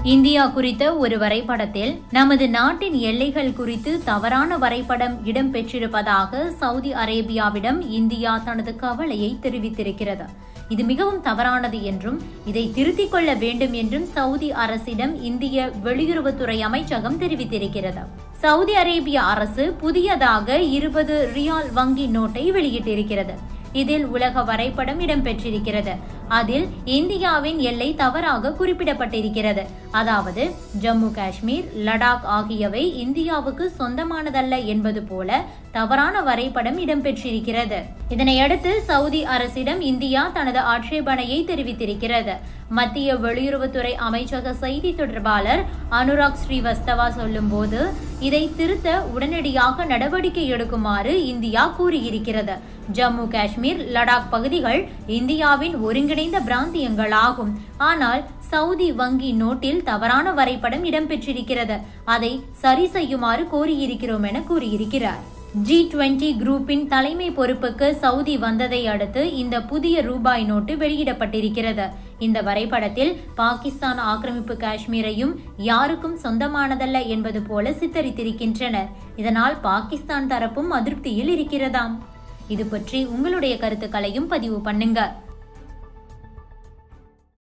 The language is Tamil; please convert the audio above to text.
இந்தியா குறித்த ஒரு வரைபடத்தில் நமது நாட்டின் எல்லைகள் குறித்து தவறான வரைபடம் இடம்பெற்றிருப்பதாக சவுதி அரேபியாவிடம் இந்தியா தனது கவலையை தெரிவித்திருக்கிறது இது மிகவும் தவறானது என்றும் இதை திருத்திக் கொள்ள வேண்டும் என்றும் சவுதி அரசிடம் இந்திய வெளியுறவுத்துறை அமைச்சகம் தெரிவித்திருக்கிறது சவுதி அரேபிய அரசு புதியதாக இருபது ரியால் வங்கி நோட்டை வெளியிட்டிருக்கிறது இதில் உலக வரைபடம் இடம்பெற்றிருக்கிறது அதில் இந்தியாவின் எல்லை தவறாக குறிப்பிடப்பட்டிருக்கிறது அதாவது ஜம்மு காஷ்மீர் லடாக் ஆகியவை இந்தியாவுக்கு சொந்தமானதல்ல என்பது போல தவறான வரைபடம் இடம்பெற்றிருக்கிறது இதனையடுத்து சவுதி அரசிடம் இந்தியா தனது ஆட்சேபனையை தெரிவித்திருக்கிறது மத்திய வெளியுறவுத்துறை அமைச்சக செய்தி தொடர்பாளர் அனுராக் ஸ்ரீவஸ்தவா சொல்லும்போது இதை திருத்த உடனடியாக நடவடிக்கை எடுக்குமாறு இந்தியா கூறியிருக்கிறது ஜம்மு காஷ்மீர் லடாக் பகுதிகள் இந்தியாவின் ஒருங்கிணைந்த பிராந்தியங்களாகும் ஆனால் சவுதி வங்கி நோட்டில் தவறான வரைபடம் இடம்பெற்றிருக்கிறது அதை சரி செய்யுமாறு கோரியிருக்கிறோம் என கூறியிருக்கிறார் ஜி டுவெண்டி குரூப்பின் தலைமை பொறுப்புக்கு சவுதி வந்ததை அடுத்து இந்த புதிய ரூபாய் நோட்டு வெளியிடப்பட்டிருக்கிறது இந்த வரைபடத்தில் பாகிஸ்தான் ஆக்கிரமிப்பு காஷ்மீரையும் யாருக்கும் சொந்தமானதல்ல என்பது போல சித்தரித்திருக்கின்றனர் இதனால் பாகிஸ்தான் தரப்பும் அதிருப்தியில் இருக்கிறதாம் இது பற்றி உங்களுடைய கருத்துக்களையும் பதிவு பண்ணுங்க